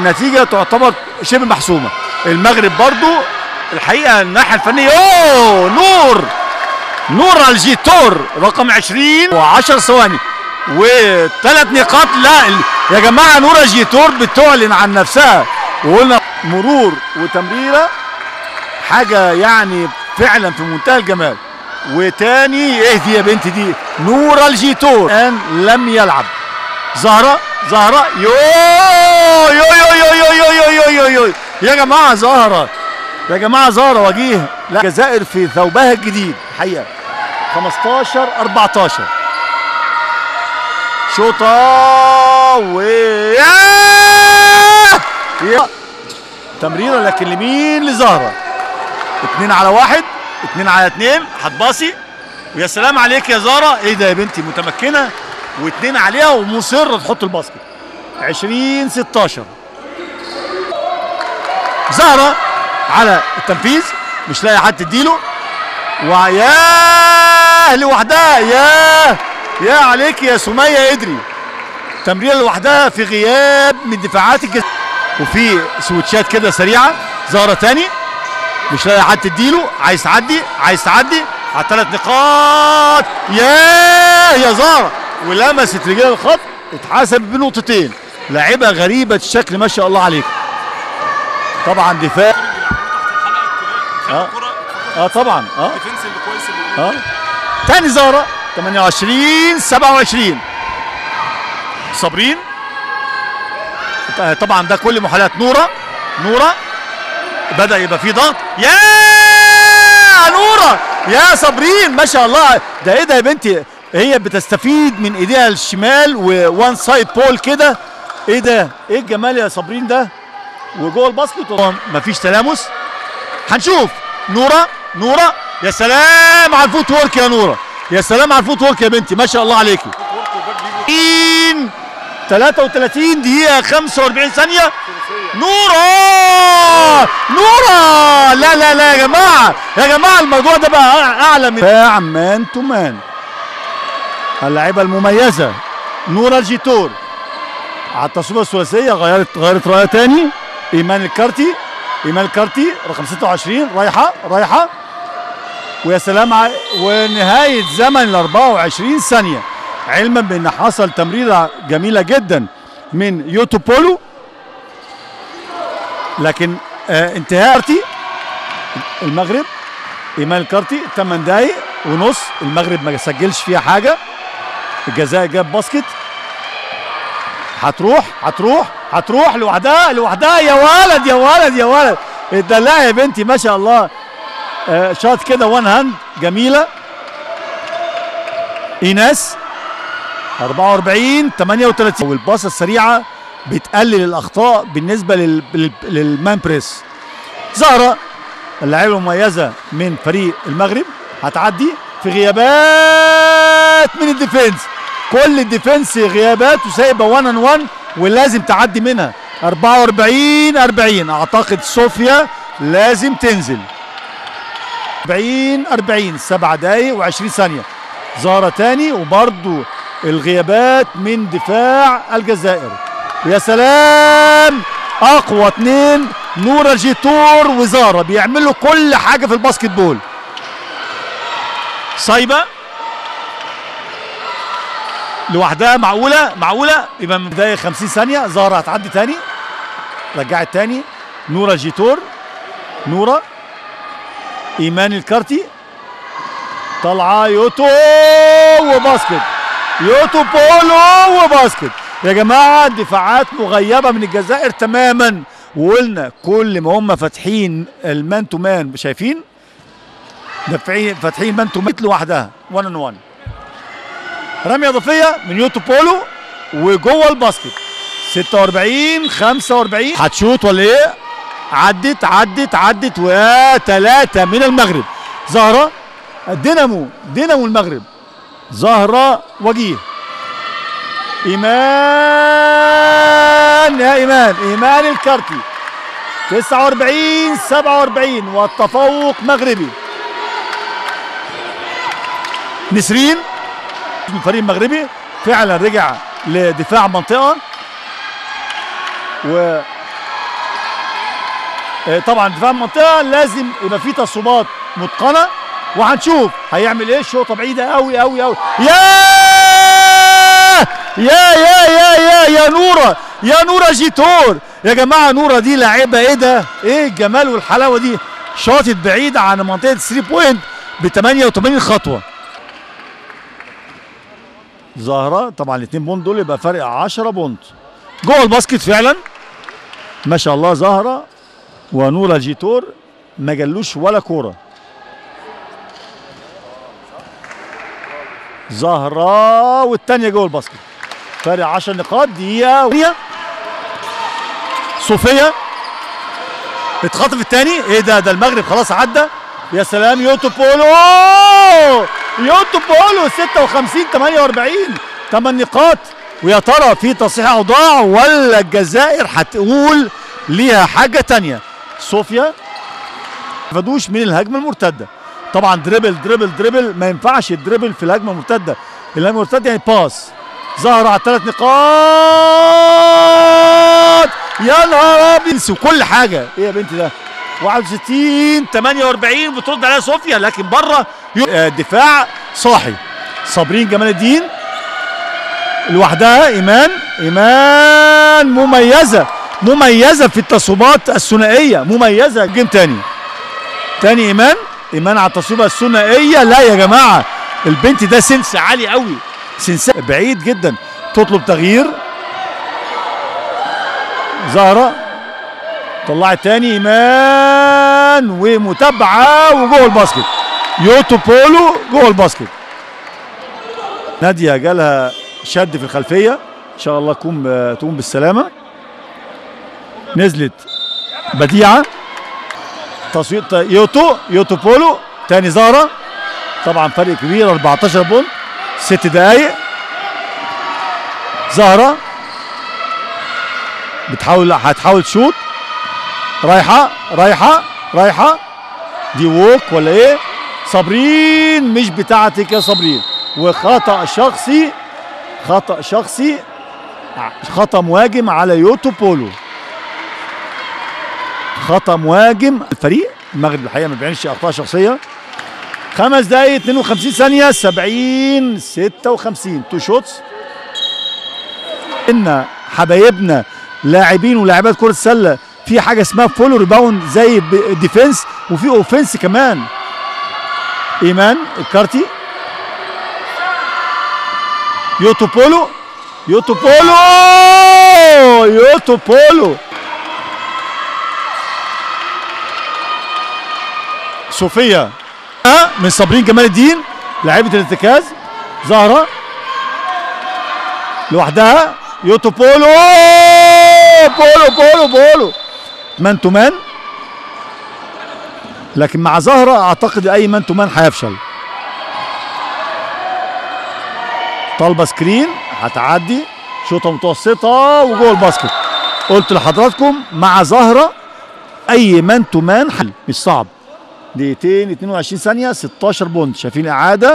النتيجه تعتبر شبه محسومه المغرب برضو الحقيقه الناحيه الفنيه اوه نور نور الجيتور رقم 20 و10 ثواني وثلاث نقاط لا ال- يا جماعه نور الجيتور بتعلن عن نفسها وقلنا مرور وتمريره حاجه يعني فعلا في منتهى الجمال وتاني اهدي يا بنتي دي نور الجيتور الان لم يلعب زهرة زهرة يو يو يو يو يو يو يو يو يو يو يا جماعة زهرة يا جماعة زهرة وجيه لا الجزائر في ثوبها الجديد حقيقة 15 14 شوطة و ياه! يا تمريرة لكن لمين لزهرة اتنين على واحد اتنين على اتنين هتباصي ويا سلام عليك يا زهرة ايه ده يا بنتي متمكنة واتنين عليها ومصرة تحط الباسكت 20 16 زهرة على التنفيذ مش لاقي حد تديله وياه لوحدها ياه يا عليك يا سمية ادري تمريره لوحدها في غياب من دفاعات الجزائر وفي سويتشات كده سريعه زهره تاني مش لاقي حد تديله عايز تعدي عايز تعدي على ثلاث نقاط ياه يا زهره ولمست رجال الخط اتحسب بنقطتين لاعبه غريبه الشكل ما شاء الله عليك طبعا دفاع اه اه طبعا اه الديفنس اللي كويس اللي اه تاني زهرة 28 27 صابرين طبعا ده كل محاولات نورة نورة بدأ يبقى فيه ضغط يا نورة يا صابرين ما شاء الله ده ايه ده يا بنتي هي بتستفيد من ايديها الشمال ووان سايد بول كده ايه ده ايه الجمال يا صابرين ده وجوه الباسكت طبعا مفيش تلامس هنشوف نوره نوره يا سلام على الفوت وورك يا نوره يا سلام على الفوت وورك يا بنتي ما شاء الله عليكي 33 دقيقة 45 ثانية نورة نورة لا لا لا يا جماعة يا جماعة الموضوع ده بقى أعلى من دفاع مان تو مان اللاعبة المميزة نورة الجيتور على التصويبة الثلاثية غيرت غيرت رأي تاني إيمان الكارتي إيمان الكارتي رقم 26 رايحة رايحة ويا سلام ع- ونهاية زمن ال 24 ثانية علما بأن حصل تمريرة جميلة جدا من يوتو بولو لكن آه انتهاء كارتي المغرب إيمان الكارتي 8 دقايق ونص المغرب ما سجلش فيها حاجة الجزائر جاب باسكت هتروح هتروح هتروح لوحدها لوحدها يا ولد يا ولد يا ولد اتدلعي يا بنتي ما شاء الله آه شاط كده وان هاند جميله ايناس 44 38 والباصه السريعه بتقلل الاخطاء بالنسبه لل... لل... للمان بريس زهره اللاعبه المميزه من فريق المغرب هتعدي في غيابات من الديفنس كل الديفنس غيابات وسايبه 1 ان 1 ولازم تعدي منها 44 40 اعتقد صوفيا لازم تنزل 40 40 7 دقايق و20 ثانيه زهره تاني وبرضو الغيابات من دفاع الجزائر يا سلام اقوى اتنين نور الجيتور وزاره بيعملوا كل حاجه في الباسكت بول صايبه لوحدها معقوله معقوله يبقى من بدايه 50 ثانيه زهره هتعدي تاني رجعت تاني نوره جيتور نوره ايمان الكارتي طالعه يوتو وباسكت يوتو بولو وباسكت يا جماعه دفاعات مغيبه من الجزائر تماما وقلنا كل ما هم فاتحين المان تو مان شايفين دافعين فاتحين مان تو مان لوحدها 1 ان 1 رميه اضافيه من يوتو بولو وجوه الباسكت 46 45 هتشوط ولا ايه؟ عدت عدت عدت وثلاثة من المغرب زهرة دينامو دينامو المغرب زهرة وجيه إيمان يا إيمان إيمان الكارتي 49 47 والتفوق مغربي نسرين من الفريق المغربي فعلا رجع لدفاع منطقة آه، طبعا دفاع المنطقه لازم يبقى في تصويبات متقنه وهنشوف هيعمل ايه شوطه بعيده قوي قوي قوي يا يا يا يا يا يا نوره يا نوره جيتور يا جماعه نوره دي لاعبه ايه ده ايه الجمال والحلاوه دي شاطت بعيد عن منطقه 3 بوينت ب 88 خطوه زهره طبعا الاثنين بونت دول يبقى فرق 10 بونت جوه الباسكت فعلا ما شاء الله زهره ونورا جيتور ما جالوش ولا كوره زهره والثانيه جوه الباسكت فرق 10 نقاط دقيقه صوفيا اتخطف الثاني ايه ده ده المغرب خلاص عدى يا سلام يوتو بولو يوتو بولو 56 48 8 نقاط ويا ترى في تصحيح اوضاع ولا الجزائر هتقول ليها حاجه تانية صوفيا ما فادوش من الهجمه المرتده طبعا دريبل دريبل دريبل ما ينفعش الدريبل في الهجمه المرتده الهجمه المرتده يعني باس ظهر على ثلاث نقاط يا نهار ابيض وكل حاجه ايه يا بنتي ده 61 48 بترد عليها صوفيا لكن بره آه، دفاع صاحي صابرين جمال الدين لوحدها ايمان ايمان مميزه مميزه في التصويبات الثنائيه مميزه جيم تاني تاني ايمان ايمان على التصويبه الثنائيه لا يا جماعه البنت ده سنس عالي قوي سنس بعيد جدا تطلب تغيير زهره طلعت تاني ايمان ومتابعه وجوه الباسكت يوتو بولو جوه الباسكت ناديه جالها شد في الخلفيه ان شاء الله تقوم تقوم بالسلامه نزلت بديعه تصويت يوتو يوتو بولو تاني زهره طبعا فرق كبير 14 بونت ست دقايق زهره بتحاول هتحاول تشوط رايحه رايحه رايحه دي ووك ولا ايه صابرين مش بتاعتك يا صابرين وخطا شخصي خطا شخصي خطا مهاجم على يوتو بولو خطا مهاجم الفريق المغرب الحقيقه ما بيعملش اخطاء شخصيه خمس دقايق 52 ثانيه 70 56 تو شوتس ان حبايبنا لاعبين ولاعبات كره السله في حاجه اسمها فول ريباوند زي ب- ديفنس وفي اوفنس كمان ايمان الكارتي يوتو بولو يوتو بولو يوتو بولو صوفيا آه، من صابرين جمال الدين لاعيبه الارتكاز زهره لوحدها يوتو بولو بولو بولو بولو مان تو مان لكن مع زهره اعتقد اي مان تو مان هيفشل طالبه سكرين هتعدي شوطه متوسطه وجوه الباسكت قلت لحضراتكم مع زهره اي مان تو مان حل مش صعب دقيقتين 22 ثانيه 16 بونت شايفين اعاده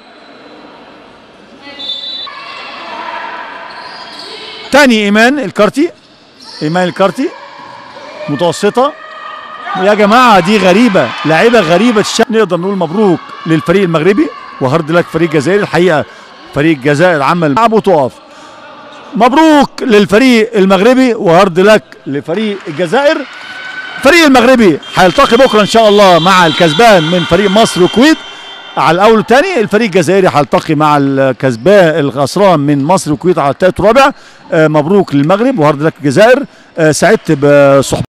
تاني ايمان الكارتي ايمان الكارتي متوسطه يا جماعه دي غريبه لاعيبه غريبه الشكل نقدر نقول مبروك للفريق المغربي وهارد لك فريق الجزائر الحقيقه فريق الجزائر عمل لعب وتقف مبروك للفريق المغربي وهارد لك لفريق الجزائر الفريق المغربي هيلتقي بكره ان شاء الله مع الكسبان من فريق مصر والكويت على الاول والثاني الفريق الجزائري هيلتقي مع الكسبان الخسران من مصر والكويت على الثالث والرابع آه، مبروك للمغرب وهارد لك الجزائر آه، سعدت بصحبة